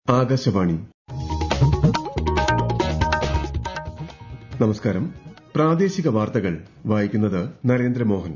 ആകാശവാണി നമസ്കാരം പ്രാദേശിക വാർത്തകൾ വായിക്കുന്നത് നരേന്ദ്രമോഹൻ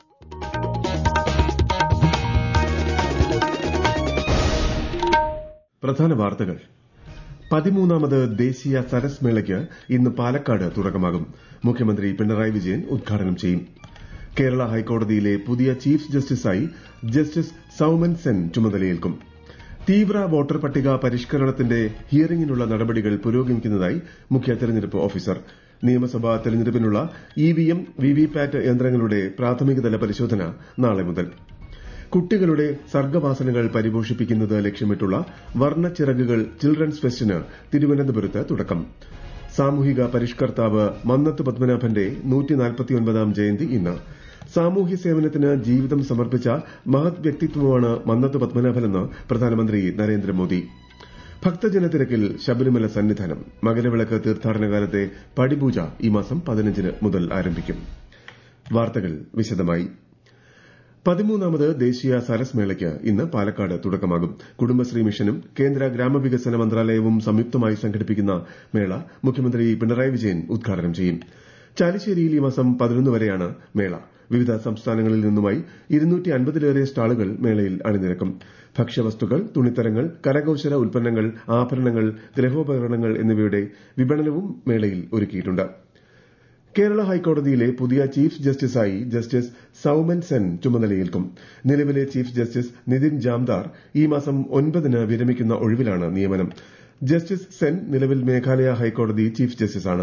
പ്രധാന വാർത്തകൾ പതിമൂന്നാമത് ദേശീയ സരസ് മേളയ്ക്ക് ഇന്ന് പാലക്കാട് തുടക്കമാകും മുഖ്യമന്ത്രി പിണറായി വിജയൻ ഉദ്ഘാടനം ചെയ്യും കേരള ഹൈക്കോടതിയിലെ പുതിയ ചീഫ് ജസ്റ്റിസായി ജസ്റ്റിസ് സൌമൻ സെൻ ചുമതലയേൽക്കും തീവ്ര വോട്ടർ പട്ടിക പരിഷ്കരണത്തിന്റെ ഹിയറിംഗിനുള്ള നടപടികൾ പുരോഗമിക്കുന്നതായി മുഖ്യ തെരഞ്ഞെടുപ്പ് ഓഫീസർ നിയമസഭാ തെരഞ്ഞെടുപ്പിനുള്ള ഇവിഎം വിവിപാറ്റ് യന്ത്രങ്ങളുടെ പ്രാഥമികതല പരിശോധന നാളെ മുതൽ കുട്ടികളുടെ സർഗ്ഗവാസനകൾ പരിപോഷിപ്പിക്കുന്നത് ലക്ഷ്യമിട്ടുള്ള വർണ്ണച്ചിറകുകൾ ചിൽഡ്രൻസ് ഫെസ്റ്റിന് തിരുവനന്തപുരത്ത് തുടക്കം സാമൂഹിക പരിഷ്കർത്താവ് മന്നത്ത് പത്മനാഭന്റെ നൂറ്റിനാൽപ്പത്തിയൊൻപതാം ജയന്തി ഇന്ന് സാമൂഹ്യ സേവനത്തിന് ജീവിതം സമർപ്പിച്ച മഹത് വ്യക്തിത്വമാണ് മന്നത്ത് പത്മനാഭനെന്ന് പ്രധാനമന്ത്രി നരേന്ദ്രമോദി ഭക്തജനത്തിരക്കിൽ ശബരിമല സന്നിധാനം മകരവിളക്ക് തീർത്ഥാടന കാലത്തെ പടിപൂജ ഈ മാസം പതിനഞ്ചിന് മുതൽ ആരംഭിക്കും വാർത്തകൾ വിശദമായി പതിമൂന്നാമത് ദേശീയ സരസ് മേളയ്ക്ക് ഇന്ന് പാലക്കാട് തുടക്കമാകും കുടുംബശ്രീ മിഷനും കേന്ദ്ര ഗ്രാമവികസന മന്ത്രാലയവും സംയുക്തമായി സംഘടിപ്പിക്കുന്ന മേള മുഖ്യമന്ത്രി പിണറായി വിജയൻ ഉദ്ഘാടനം ചെയ്യും ചാലിശ്ശേരിയിൽ ഈ മാസം പതിനൊന്ന് വരെയാണ് മേള വിവിധ സംസ്ഥാനങ്ങളിൽ നിന്നുമായി ഇരുന്നൂറ്റി അൻപതിലേറെ സ്റ്റാളുകൾ മേളയിൽ അണിനിരക്കും ഭക്ഷ്യവസ്തുക്കൾ തുണിത്തരങ്ങൾ കരകൌശല ഉൽപ്പന്നങ്ങൾ ആഭരണങ്ങൾ ഗൃഹോപകരണങ്ങൾ എന്നിവയുടെ വിപണനവും മേളയിൽ ഒരുക്കിയിട്ടുണ്ട് കേരള ഹൈക്കോടതിയിലെ പുതിയ ചീഫ് ജസ്റ്റിസായി ജസ്റ്റിസ് സൌമൻ സെൻ ചുമതലയേൽക്കും നിലവിലെ ചീഫ് ജസ്റ്റിസ് നിതിൻ ജാംദാർ ഈ മാസം ഒൻപതിന് വിരമിക്കുന്ന ഒഴിവിലാണ് നിയമനം ജസ്റ്റിസ് സെൻ നിലവിൽ മേഘാലയ ഹൈക്കോടതി ചീഫ് ജസ്റ്റിസാണ്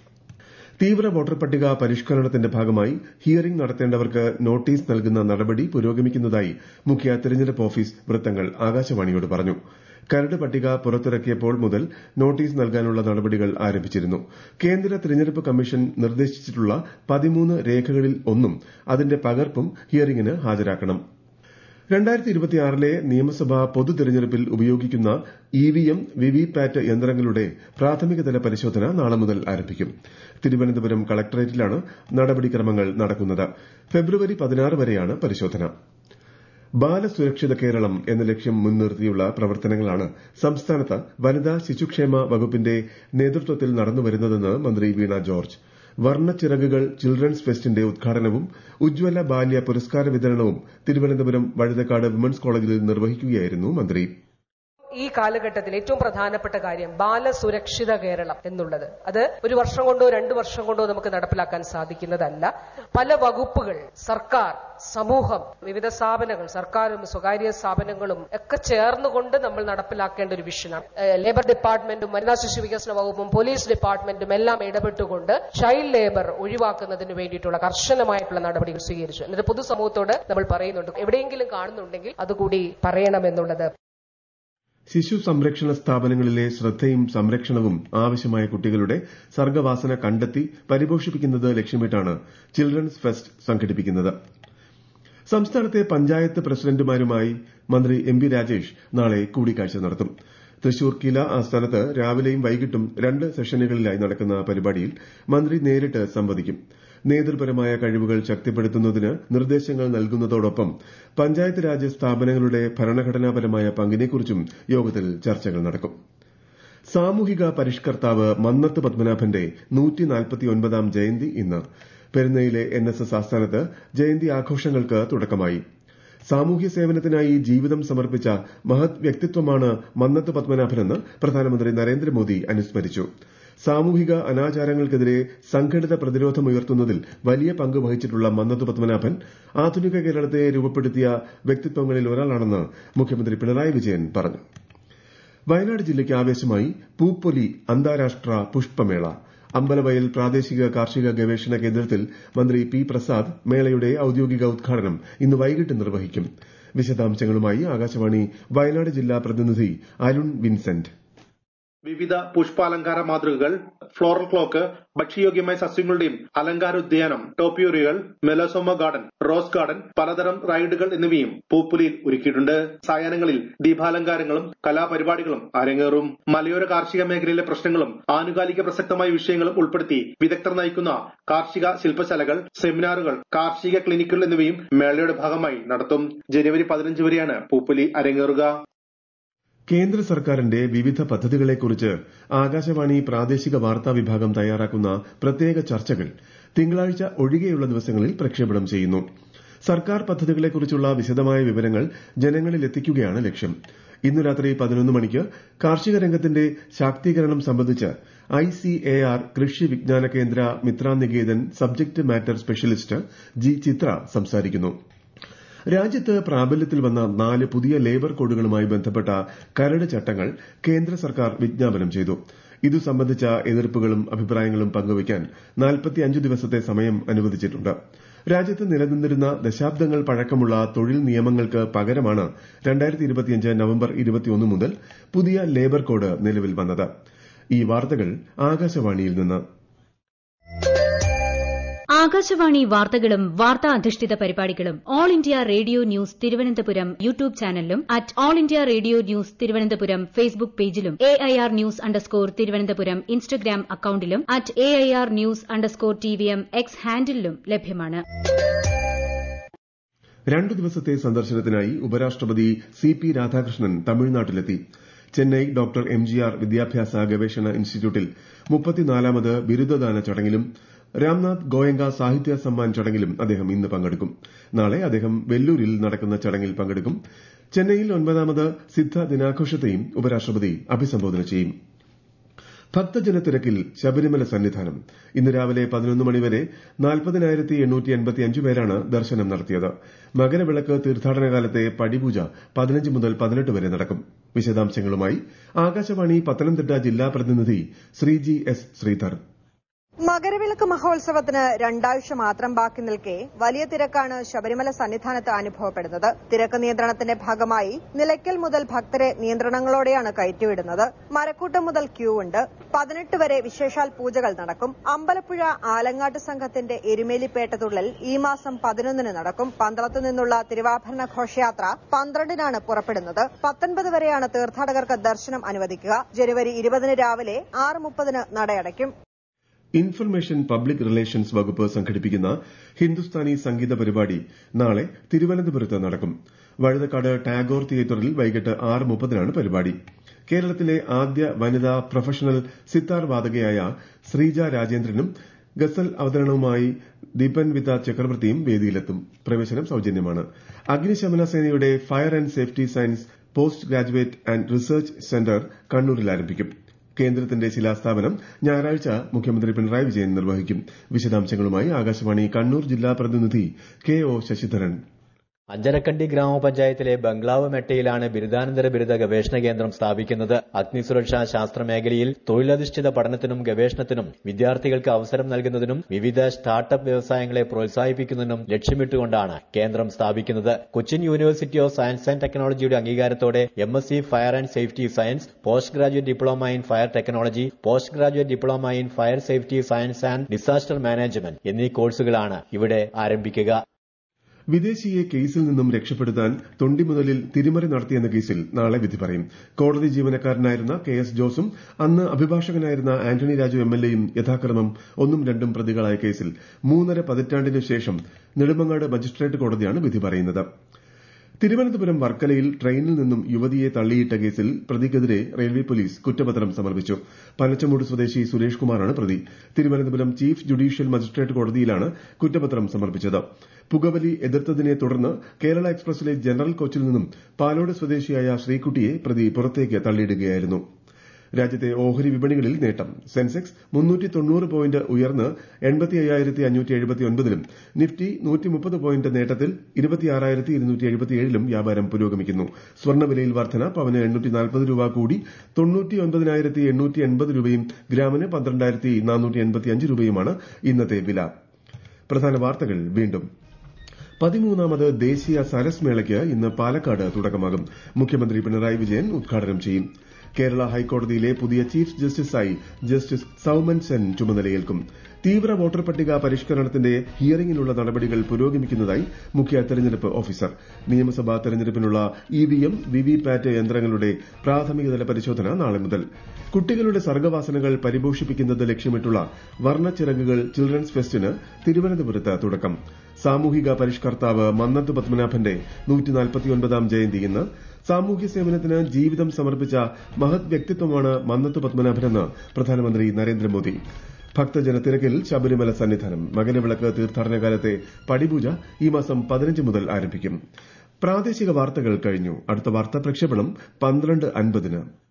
തീവ്ര വോട്ടർ പട്ടിക പരിഷ്കരണത്തിന്റെ ഭാഗമായി ഹിയറിംഗ് നടത്തേണ്ടവർക്ക് നോട്ടീസ് നൽകുന്ന നടപടി പുരോഗമിക്കുന്നതായി മുഖ്യ തെരഞ്ഞെടുപ്പ് ഓഫീസ് വൃത്തങ്ങൾ ആകാശവാണിയോട് പറഞ്ഞു കരട് പട്ടിക പുറത്തിറക്കിയപ്പോൾ മുതൽ നോട്ടീസ് നൽകാനുള്ള നടപടികൾ ആരംഭിച്ചിരുന്നു കേന്ദ്ര തെരഞ്ഞെടുപ്പ് കമ്മീഷൻ നിർദ്ദേശിച്ചിട്ടുള്ള പതിമൂന്ന് രേഖകളിൽ ഒന്നും അതിന്റെ പകർപ്പും ഹിയറിംഗിന് ഹാജരാക്കണം രണ്ടായിരത്തി ഇരുപത്തിയാറിലെ നിയമസഭാ പൊതു തെരഞ്ഞെടുപ്പിൽ ഉപയോഗിക്കുന്ന ഇവിഎം വിവിപാറ്റ് യന്ത്രങ്ങളുടെ പ്രാഥമികതല പരിശോധന നാളെ മുതൽ ആരംഭിക്കും തിരുവനന്തപുരം കളക്ടറേറ്റിലാണ് നടപടിക്രമങ്ങൾ നടക്കുന്നത് ഫെബ്രുവരി പതിനാറ് വരെയാണ് പരിശോധന ബാലസുരക്ഷിത കേരളം എന്ന ലക്ഷ്യം മുൻനിർത്തിയുള്ള പ്രവർത്തനങ്ങളാണ് സംസ്ഥാനത്ത് വനിതാ ശിശുക്ഷേമ വകുപ്പിന്റെ നേതൃത്വത്തിൽ നടന്നുവരുന്നതെന്ന് മന്ത്രി വീണ ജോർജ് വർണ്ണച്ചിറകുകൾ ചിൽഡ്രൻസ് ഫെസ്റ്റിന്റെ ഉദ്ഘാടനവും ഉജ്ജ്വല ബാല്യ പുരസ്കാര വിതരണവും തിരുവനന്തപുരം വഴുതക്കാട് വിമൻസ് കോളേജിൽ നിർവഹിക്കുകയായിരുന്നു മന്ത്രി ഈ കാലഘട്ടത്തിൽ ഏറ്റവും പ്രധാനപ്പെട്ട കാര്യം ബാലസുരക്ഷിത കേരളം എന്നുള്ളത് അത് ഒരു വർഷം കൊണ്ടോ രണ്ടു വർഷം കൊണ്ടോ നമുക്ക് നടപ്പിലാക്കാൻ സാധിക്കുന്നതല്ല പല വകുപ്പുകൾ സർക്കാർ സമൂഹം വിവിധ സ്ഥാപനങ്ങൾ സർക്കാരും സ്വകാര്യ സ്ഥാപനങ്ങളും ഒക്കെ ചേർന്നുകൊണ്ട് നമ്മൾ നടപ്പിലാക്കേണ്ട ഒരു വിഷനാണ് ലേബർ ഡിപ്പാർട്ട്മെന്റും വനിതാ ശിശു വികസന വകുപ്പും പോലീസ് ഡിപ്പാർട്ട്മെന്റും എല്ലാം ഇടപെട്ടുകൊണ്ട് ചൈൽഡ് ലേബർ ഒഴിവാക്കുന്നതിന് വേണ്ടിയിട്ടുള്ള കർശനമായിട്ടുള്ള നടപടികൾ സ്വീകരിച്ചു എന്നിട്ട് പൊതുസമൂഹത്തോട് നമ്മൾ പറയുന്നുണ്ട് എവിടെയെങ്കിലും കാണുന്നുണ്ടെങ്കിൽ അതുകൂടി പറയണമെന്നുള്ളത് ശിശു സംരക്ഷണ സ്ഥാപനങ്ങളിലെ ശ്രദ്ധയും സംരക്ഷണവും ആവശ്യമായ കുട്ടികളുടെ സർഗ്ഗവാസന കണ്ടെത്തി പരിപോഷിപ്പിക്കുന്നത് ലക്ഷ്യമിട്ടാണ് ചിൽഡ്രൻസ് ഫെസ്റ്റ് സംഘടിപ്പിക്കുന്നത് സംസ്ഥാനത്തെ പഞ്ചായത്ത് പ്രസിഡന്റുമാരുമായി മന്ത്രി എം വി രാജേഷ് നാളെ കൂടിക്കാഴ്ച നടത്തും തൃശൂർ കില ആസ്ഥാനത്ത് രാവിലെയും വൈകിട്ടും രണ്ട് സെഷനുകളിലായി നടക്കുന്ന പരിപാടിയിൽ മന്ത്രി നേരിട്ട് സംവദിക്കും നേതൃപരമായ കഴിവുകൾ ശക്തിപ്പെടുത്തുന്നതിന് നിർദ്ദേശങ്ങൾ നൽകുന്നതോടൊപ്പം പഞ്ചായത്ത് രാജ് സ്ഥാപനങ്ങളുടെ ഭരണഘടനാപരമായ പങ്കിനെക്കുറിച്ചും യോഗത്തിൽ ചർച്ചകൾ നടക്കും സാമൂഹിക പരിഷ്കർത്താവ് മന്നത്ത് പത്മനാഭന്റെ നൂറ്റിനാൽപ്പത്തിയൊൻപതാം ജയന്തി ഇന്ന് പെരുന്നയിലെ എൻ എസ് എസ് ആസ്ഥാനത്ത് ജയന്തി ആഘോഷങ്ങൾക്ക് തുടക്കമായി സാമൂഹ്യ സേവനത്തിനായി ജീവിതം സമർപ്പിച്ച മഹത് വ്യക്തിത്വമാണ് മന്നത്ത് പത്മനാഭനെന്ന് പ്രധാനമന്ത്രി നരേന്ദ്രമോദി അനുസ്മരിച്ചു സാമൂഹിക അനാചാരങ്ങൾക്കെതിരെ സംഘടിത പ്രതിരോധമുയർത്തുന്നതിൽ വലിയ പങ്ക് വഹിച്ചിട്ടുള്ള മന്നത്ത് പത്മനാഭൻ ആധുനിക കേരളത്തെ രൂപപ്പെടുത്തിയ വ്യക്തിത്വങ്ങളിൽ ഒരാളാണെന്ന് മുഖ്യമന്ത്രി പിണറായി വിജയൻ പറഞ്ഞു വയനാട് ജില്ലയ്ക്ക് ആവേശമായി പൂപ്പൊലി അന്താരാഷ്ട്ര പുഷ്പമേള അമ്പലവയൽ പ്രാദേശിക കാർഷിക ഗവേഷണ കേന്ദ്രത്തിൽ മന്ത്രി പി പ്രസാദ് മേളയുടെ ഔദ്യോഗിക ഉദ്ഘാടനം ഇന്ന് വൈകിട്ട് നിർവഹിക്കും വിശദാംശങ്ങളുമായി ആകാശവാണി വയനാട് ജില്ലാ പ്രതിനിധി അരുൺ വിൻസെന്റ് വിവിധ പുഷ്പാലങ്കാര മാതൃകകൾ ഫ്ലോറൽ ക്ലോക്ക് ഭക്ഷ്യയോഗ്യമായ സസ്യങ്ങളുടെയും അലങ്കാരോദ്യാനം ടോപ്പിയോറികൾ മെലോസോമ ഗാർഡൻ റോസ് ഗാർഡൻ പലതരം റൈഡുകൾ എന്നിവയും പൂപ്പുലിയിൽ ഒരുക്കിയിട്ടുണ്ട് സായാഹ്നങ്ങളിൽ ദീപാലങ്കാരങ്ങളും കലാപരിപാടികളും അരങ്ങേറും മലയോര കാർഷിക മേഖലയിലെ പ്രശ്നങ്ങളും ആനുകാലിക പ്രസക്തമായ വിഷയങ്ങളും ഉൾപ്പെടുത്തി വിദഗ്ധർ നയിക്കുന്ന കാർഷിക ശില്പശാലകൾ സെമിനാറുകൾ കാർഷിക ക്ലിനിക്കുകൾ എന്നിവയും മേളയുടെ ഭാഗമായി നടത്തും ജനുവരി പതിനഞ്ച് വരെയാണ് പൂപ്പുലി അരങ്ങേറുക കേന്ദ്ര സർക്കാരിന്റെ വിവിധ പദ്ധതികളെക്കുറിച്ച് ആകാശവാണി പ്രാദേശിക വാർത്താ വിഭാഗം തയ്യാറാക്കുന്ന പ്രത്യേക ചർച്ചകൾ തിങ്കളാഴ്ച ഒഴികെയുള്ള ദിവസങ്ങളിൽ പ്രക്ഷേപണം ചെയ്യുന്നു സർക്കാർ പദ്ധതികളെക്കുറിച്ചുള്ള വിശദമായ വിവരങ്ങൾ ജനങ്ങളിൽ എത്തിക്കുകയാണ് ലക്ഷ്യം ഇന്നു രാത്രി പതിനൊന്ന് മണിക്ക് കാർഷിക രംഗത്തിന്റെ ശാക്തീകരണം സംബന്ധിച്ച് ICAR Krishi Vigyan Kendra Mitraniketan subject matter specialist G Chithra സംസാരിക്കുന്നു രാജ്യത്ത് പ്രാബല്യത്തിൽ വന്ന നാല് പുതിയ ലേബർ കോഡുകളുമായി ബന്ധപ്പെട്ട കരട് ചട്ടങ്ങൾ കേന്ദ്ര സർക്കാർ വിജ്ഞാപനം ചെയ്തു ഇതു സംബന്ധിച്ച എതിർപ്പുകളും അഭിപ്രായങ്ങളും പങ്കുവയ്ക്കാൻ നാൽപ്പത്തിയഞ്ച് ദിവസത്തെ സമയം അനുവദിച്ചിട്ടുണ്ട് രാജ്യത്ത് നിലനിന്നിരുന്ന ദശാബ്ദങ്ങൾ പഴക്കമുള്ള തൊഴിൽ നിയമങ്ങൾക്ക് പകരമാണ് നവംബർ മുതൽ പുതിയ ലേബർ കോഡ് നിലവിൽ വന്നത് ഈ വാർത്തകൾ ആകാശവാണിയിൽ നിന്ന് ആകാശവാണി വാർത്തകളും വാർത്താ അധിഷ്ഠിത പരിപാടികളും all India radio news Thiruvananthapuram YouTube ചാനലിലും at all India radio news Thiruvananthapuram Facebook പേജിലും A I R news underscore Thiruvananthapuram Instagram അക്കൌണ്ടിലും at A I R news underscore T V M X ഹാൻഡിലും ലഭ്യമാണ് രണ്ടു ദിവസത്തെ സന്ദർശനത്തിനായി ഉപരാഷ്ട്രപതി സി പി രാധാകൃഷ്ണൻ തമിഴ്നാട്ടിലെത്തി Chennai doctor M G R വിദ്യാഭ്യാസ ഗവേഷണ ഇൻസ്റ്റിറ്റ്യൂട്ടിൽ മുപ്പത്തിനാലാമത് ബിരുദദാന ചടങ്ങിലും രാംനാഥ് ഗോയങ്ക സാഹിത്യ സമ്മാൻ ചടങ്ങിലും അദ്ദേഹം ഇന്ന് പങ്കെടുക്കും നാളെ അദ്ദേഹം വെല്ലൂരിൽ നടക്കുന്ന ചടങ്ങിൽ പങ്കെടുക്കും ചെന്നൈയിൽ ഒൻപതാമത് സിദ്ധ ദിനാഘോഷത്തെയും ഉപരാഷ്ട്രപതി അഭിസംബോധന ചെയ്യും ഭക്തജനത്തിരക്കിൽ ശബരിമല സന്നിധാനം ഇന്ന് രാവിലെ പതിനൊന്ന് മണിവരെ നാൽപ്പതിനായിരത്തി എണ്ണൂറ്റി എൺപത്തിയഞ്ച് പേരാണ് ദർശനം നടത്തിയത് മകരവിളക്ക് തീർത്ഥാടന കാലത്തെ പടിപൂജ പതിനഞ്ച് മുതൽ പതിനെട്ട് വരെ നടക്കും വിശദാംശങ്ങളുമായി ആകാശവാണി പത്തനംതിട്ട ജില്ലാ പ്രതിനിധി ശ്രീജി എസ് ശ്രീധർ മകരവിളക്ക് മഹോത്സവത്തിന് രണ്ടാഴ്ച മാത്രം ബാക്കി നിൽക്കെ വലിയ തിരക്കാണ് ശബരിമല സന്നിധാനത്ത് അനുഭവപ്പെടുന്നത് തിരക്ക് നിയന്ത്രണത്തിന്റെ ഭാഗമായി നിലയ്ക്കൽ മുതൽ ഭക്തരെ നിയന്ത്രണങ്ങളോടെയാണ് കയറ്റിവിടുന്നത് മരക്കൂട്ടം മുതൽ ക്യൂ ഉണ്ട് പതിനെട്ട് വരെ വിശേഷാൽ പൂജകൾ നടക്കും അമ്പലപ്പുഴ ആലങ്ങാട്ട് സംഘത്തിന്റെ എരുമേലിപ്പേട്ടതുള്ളൽ ഈ മാസം പതിനൊന്നിന് നടക്കും പന്തളത്തു നിന്നുള്ള തിരുവാഭരണ ഘോഷയാത്ര പന്ത്രണ്ടിനാണ് പുറപ്പെടുന്നത് പത്തൊൻപത് വരെയാണ് തീർത്ഥാടകർക്ക് ദർശനം അനുവദിക്കുക ജനുവരി ഇരുപതിന് രാവിലെ ആറ് മുപ്പതിന് നടയടയ്ക്കും ഇൻഫർമേഷൻ പബ്ലിക് റിലേഷൻസ് വകുപ്പ് സംഘടിപ്പിക്കുന്ന ഹിന്ദുസ്ഥാനി സംഗീത പരിപാടി നാളെ തിരുവനന്തപുരത്ത് നടക്കും വഴുതക്കാട് ടാഗോർ തിയേറ്ററിൽ വൈകിട്ട് ആറ് മുപ്പതിനാണ് പരിപാടി കേരളത്തിലെ ആദ്യ വനിതാ പ്രൊഫഷണൽ സിത്താർ വാദകയായ ശ്രീജ രാജേന്ദ്രനും ഗസൽ അവതരണവുമായി ദീപൻവിത ചക്രവർത്തിയും വേദിയിലെത്തും പ്രവേശനം സൌജന്യമാണ് അഗ്നിശമന സേനയുടെ fire and safety science post graduate and research centre കണ്ണൂരിൽ ആരംഭിക്കും കേന്ദ്രത്തിന്റെ ശിലാസ്ഥാപനം ഞായറാഴ്ച മുഖ്യമന്ത്രി പിണറായി വിജയൻ നിർവഹിക്കും വിശദാംശങ്ങളുമായി ആകാശവാണി കണ്ണൂർ ജില്ലാ പ്രതിനിധി കെ ഒ ശശിധരൻ അഞ്ചരക്കണ്ടി ഗ്രാമപഞ്ചായത്തിലെ ബംഗ്ലാവ് മെട്ടയിലാണ് ബിരുദാനന്തര ബിരുദ ഗവേഷണ കേന്ദ്രം സ്ഥാപിക്കുന്നത് അഗ്നിസുരക്ഷാ ശാസ്ത്ര മേഖലയിൽ തൊഴിലധിഷ്ഠിത പഠനത്തിനും ഗവേഷണത്തിനും വിദ്യാർത്ഥികൾക്ക് അവസരം നൽകുന്നതിനും വിവിധ സ്റ്റാർട്ടപ്പ് വ്യവസായങ്ങളെ പ്രോത്സാഹിപ്പിക്കുന്നതിനും ലക്ഷ്യമിട്ടുകൊണ്ടാണ് കേന്ദ്രം സ്ഥാപിക്കുന്നത് Cochin university of science and ടെക്നോളജിയുടെ അംഗീകാരത്തോടെ M S C fire and safety science post graduate diploma in fire technology post graduate diploma in fire safety science and disaster management എന്നീ കോഴ്സുകളാണ് ഇവിടെ ആരംഭിക്കുക വിദേശിയെ കേസിൽ നിന്നും രക്ഷപ്പെടുത്താൻ തൊണ്ടിമുതലിൽ തിരിമറി നടത്തിയെന്ന കേസിൽ നാളെ വിധി പറയും കോടതി ജീവനക്കാരനായിരുന്ന കെ എസ് ജോസും അന്ന് അഭിഭാഷകനായിരുന്ന ആന്റണി രാജു എം എൽ എയും യഥാക്രമം ഒന്നും രണ്ടും പ്രതികളായ കേസിൽ മൂന്നര പതിറ്റാണ്ടിനു ശേഷം നെടുമങ്ങാട് മജിസ്ട്രേറ്റ് കോടതിയാണ് വിധി പറയുന്നത് തിരുവനന്തപുരം വർക്കലയിൽ ട്രെയിനിൽ നിന്നും യുവതിയെ തള്ളിയിട്ട കേസിൽ പ്രതിക്കെതിരെ റെയിൽവേ പോലീസ് കുറ്റപത്രം സമർപ്പിച്ചു പനച്ചമൂട് സ്വദേശി സുരേഷ് കുമാറാണ് പ്രതി തിരുവനന്തപുരം ചീഫ് ജുഡീഷ്യൽ മജിസ്ട്രേറ്റ് കോടതിയിലാണ് കുറ്റപത്രം സമർപ്പിച്ചത് പുകവലി എതിർത്തതിനെ തുടർന്ന് കേരള എക്സ്പ്രസിലെ ജനറൽ കോച്ചിൽ നിന്നും പാലോട് സ്വദേശിയായ ശ്രീകുട്ടിയെ പ്രതി പുറത്തേക്ക് തള്ളിയിടുകയായിരുന്നു രാജ്യത്തെ ഓഹരി വിപണികളിൽ നേട്ടം സെൻസെക്സ് മുന്നൂറ്റി തൊണ്ണൂറ് പോയിന്റ് ഉയർന്ന് എൺപത്തി അയ്യായിരത്തി അഞ്ഞൂറ്റി എഴുപത്തി ഒൻപതിലും നിഫ്റ്റി നൂറ്റി മുപ്പത് പോയിന്റ് നേട്ടത്തിൽ ഇരുപത്തിയാറായിരത്തി ഇരുന്നൂറ്റി എഴുപത്തിയേഴിലും വ്യാപാരം പുരോഗമിക്കുന്നു സ്വർണ്ണവിലയിൽ വർധന പവന് എണ്ണൂറ്റി നാൽപ്പത് രൂപ കൂടി തൊണ്ണൂറ്റി ഒൻപതിനായിരത്തി എണ്ണൂറ്റി എൺപത് രൂപയും ഗ്രാമിന് പന്ത്രണ്ടായിരത്തി നാനൂറ്റി എൺപത്തിയഞ്ച് രൂപയുമാണ് ഇന്നത്തെ വില പ്രധാന വാർത്തകൾ വീണ്ടും പതിമൂന്നാമത് ദേശീയ സരസ് മേളയ്ക്ക് ഇന്ന് പാലക്കാട് തുടക്കമാകും മുഖ്യമന്ത്രി പിണറായി വിജയൻ ഉദ്ഘാടനം ചെയ്യും കേരള ഹൈക്കോടതിയിലെ പുതിയ ചീഫ് ജസ്റ്റിസായി ജസ്റ്റിസ് സൌമൻ സെൻ ചുമതലയേൽക്കും തീവ്ര വോട്ടർ പട്ടിക പരിഷ്കരണത്തിന്റെ ഹിയറിംഗിനുള്ള നടപടികൾ പുരോഗമിക്കുന്നതായി മുഖ്യ തെരഞ്ഞെടുപ്പ് ഓഫീസർ നിയമസഭാ തെരഞ്ഞെടുപ്പിനുള്ള ഇവിഎം വിവിപാറ്റ് യന്ത്രങ്ങളുടെ പ്രാഥമികതല പരിശോധന നാളെ മുതൽ കുട്ടികളുടെ സർഗ്ഗവാസനകൾ പരിപോഷിപ്പിക്കുന്നത് ലക്ഷ്യമിട്ടുള്ള വർണ്ണച്ചിറകുകൾ ചിൽഡ്രൻസ് ഫെസ്റ്റിന് തിരുവനന്തപുരത്ത് തുടക്കം സാമൂഹിക പരിഷ്കർത്താവ് മന്നത്ത് പത്മനാഭന്റെ ജയന്തി ഇന്ന് സാമൂഹ്യ സേവനത്തിന് ജീവിതം സമർപ്പിച്ച മഹത് വ്യക്തിത്വമാണ് മന്നത്ത് പത്മനാഭനെന്ന് പ്രധാനമന്ത്രി നരേന്ദ്രമോദി ഭക്തജനത്തിരക്കിൽ ശബരിമല സന്നിധാനം മകരവിളക്ക് തീർത്ഥാടന കാലത്തെ പടിപൂജ ഈ മാസം പതിനഞ്ച് മുതൽ ആരംഭിക്കും പ്രാദേശിക വാർത്തകൾ കഴിഞ്ഞു അടുത്ത വാർത്താ പ്രക്ഷേപണം പന്ത്രണ്ട് അൻപതിന്